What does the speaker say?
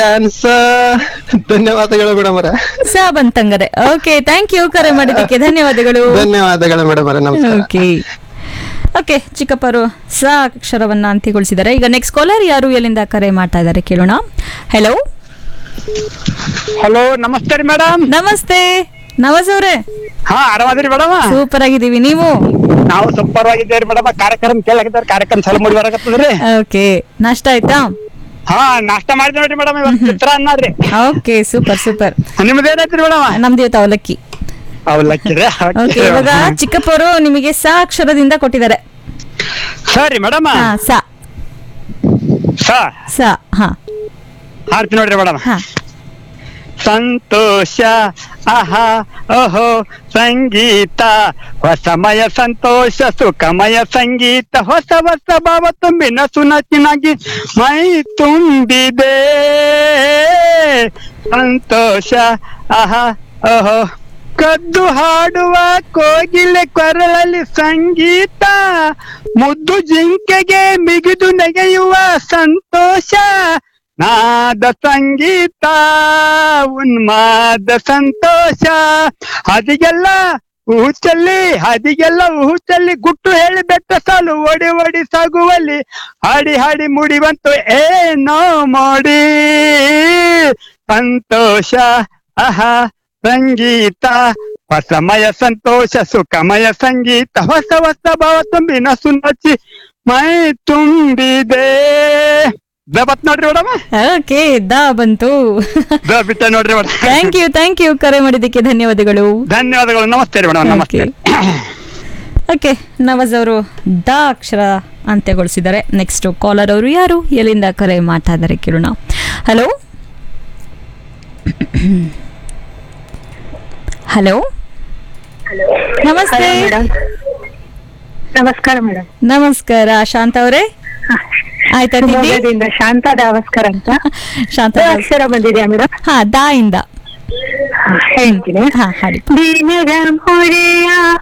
dance ಧನ್ಯವಾದಗಳು madam ಅವರೇ ಸ ಬಂತಂಗರೆ ಓಕೆ ಥ್ಯಾಂಕ್ ಯು ಕರೆ ಮಾಡಿದ್ದಕ್ಕೆ ಧನ್ಯವಾದಗಳು ಧನ್ಯವಾದಗಳು ಮೇಡಮ್ ಅವರೇ ನಮಸ್ಕಾರ ಓಕೆ ಓಕೆ ಚಿಕ್ಕಪ್ಪರು ಸ ಅಕ್ಷರವನ್ನ ಅಂತ್ಯಗೊಳಿಸಿದ್ದಾರೆ ಈಗ ನೆಕ್ಸ್ಟ್ ಕಾಲರ್ ಯಾರು ಎಲ್ಲಿಂದ ಕರೆ ಮಾಡ್ತಾ ಇದ್ದಾರೆ ಕೇಳೋಣ ಹಲೋ ಹಲೋ ನಮಸ್ತೆ ರೀ ಮೇಡಮ್ ನಮಸ್ತೆ ನವಾಜ್ ಅವ್ರೆ ಹಾ ಆರಾಮದಿರಿ ಮೇಡಮ್ ಸೂಪರ್ ಆಗಿದ್ದೀವಿ ನೀವು ನಾವು ಸೂಪರ್ ಆಗಿದ್ದೇವೆ ಮೇಡಮ್ ಕಾರ್ಯಕ್ರಮ ಕೇಳಾಕಿದ್ದಾರೆ ಕಾರ್ಯಕ್ರಮ ಚಾಲು ಮಾಡಿ ಬರಕತ್ತದ್ರಿ ಓಕೆ ನಾಷ್ಟ ಆಯ್ತಾ ಹಾ ನಾಷ್ಟ ಮಾಡಿದ್ವಿ ನೋಡ್ರಿ ಮೇಡಮ್ ಇವತ್ತು ಚಿತ್ರಾನ್ನ ರೀ ಓಕೆ ಸೂಪರ್ ಸೂಪರ್ ನಿಮ್ದು ಏನೈತ್ರಿ ಮೇಡಮ್ ನಮ್ದು ಇವತ್ತು ಅವಲಕ್ಕಿ ಅವಲಕ್ಕಿ ಓಕೆ ಇವಾಗ ಚಿಕ್ಕಪ್ಪರು ನಿಮಗೆ ಸ ಅಕ್ಷರದಿಂದ ಕೊಟ್ಟಿದ್ದಾರೆ ಸರಿ ಮೇಡಮ್ ಹಾ ಸ ಸ ಸ ಹಾ ಹಾಡ್ತೀನಿ ನೋಡ್ರಿ ಮೇಡಮ್ ಹಾ ಸಂತೋಷ ಆಹಾ ಓಹೋ ಸಂಗೀತ ಹೊಸಮಯ ಸಂತೋಷ ಸುಖಮಯ ಸಂಗೀತ ಹೊಸ ಹೊಸ ಭಾವ ತುಂಬಿನ ಸುನಚಿನಾಗಿ ಮೈ ತುಂಬಿದೆ ಸಂತೋಷ ಆಹಾ ಓಹೋ ಕದ್ದು ಹಾಡುವ ಕೋಗಿಲೆ ಕೊರಳಲ್ಲಿ ಸಂಗೀತ ಮುದ್ದು ಜಿಂಕೆಗೆ ಮಿಗಿದು ನೆಗೆಯುವ ಸಂತೋಷ ನಾದ ಸಂಗೀತ ಉನ್ಮಾದ ಸಂತೋಷ ಹದಿಗೆಲ್ಲ ಊಚಲ್ಲಿ ಹದಿಗೆಲ್ಲ ಊಚಲ್ಲಿ ಗುಟ್ಟು ಹೇಳಿ ಬೆಟ್ಟ ಸಾಲು ಒಡಿ ಒಡಿ ಸಾಗುವಲ್ಲಿ ಹಾಡಿ ಹಾಡಿ ಮುಡಿ ಬಂತು ಏನೋ ಮೋಡಿ ಸಂತೋಷ ಆಹಾ ಸಂಗೀತ ಹೊಸಮಯ ಸಂತೋಷ ಸುಖಮಯ ಸಂಗೀತ ಹೊಸ ಹೊಸ ಭಾವ ತುಂಬಿನ ಸುನ್ನಚ್ಚಿ ಮೈ ತುಂಬಿದೆ ಬತ್ ನೋಡ್ರಿ ಮೇಡಮ್ ಓಕೆ ದ ಬಂತು ಬಿಟ್ಟ ನೋಡ್ರಿ madam thank you thank you ಕರೆ ಮಾಡಿದ್ದಕ್ಕೆ ಧನ್ಯವಾದಗಳು ಧನ್ಯವಾದಗಳು ನಮಸ್ತೆ ರೀ ಮೇಡಮ್ ನಮಸ್ತೆ ಓಕೆ ನವಾಜ್ ಅವರು ದ ಅಕ್ಷರ ಅಂತ್ಯಗೊಳಿಸಿದ್ದಾರೆ ನೆಕ್ಸ್ಟ್ ಕಾಲರ್ ಅವರು ಯಾರು ಎಲ್ಲಿಂದ ಕರೆ ಮಾಡ್ತಾ ಇದ್ದಾರೆ ಕೇಳೋಣ ಹಲೋ ಹಲೋ ನಮಸ್ತೆ ನಮಸ್ಕಾರ ಮೇಡಮ್ ನಮಸ್ಕಾರ ಶಾಂತ ಅವರೇ ಆಯ್ತಾ ತಿಂಡಿ ಶಿವಮೊಗ್ಗದಿಂದ ಶಾಂತಾ ದಾವಸ್ಕರ್ ಅಂತ ಶಾಂತ ಅಕ್ಷರ ಬಂದಿದ್ಯಾ ಮೇಡಮ್ ಹಾ ದಾ ಇಂದ ಹೇಳ್ತೀನಿ ಹಾ ಹಾಡಿ ದಿನದ ಮೊರೆಯ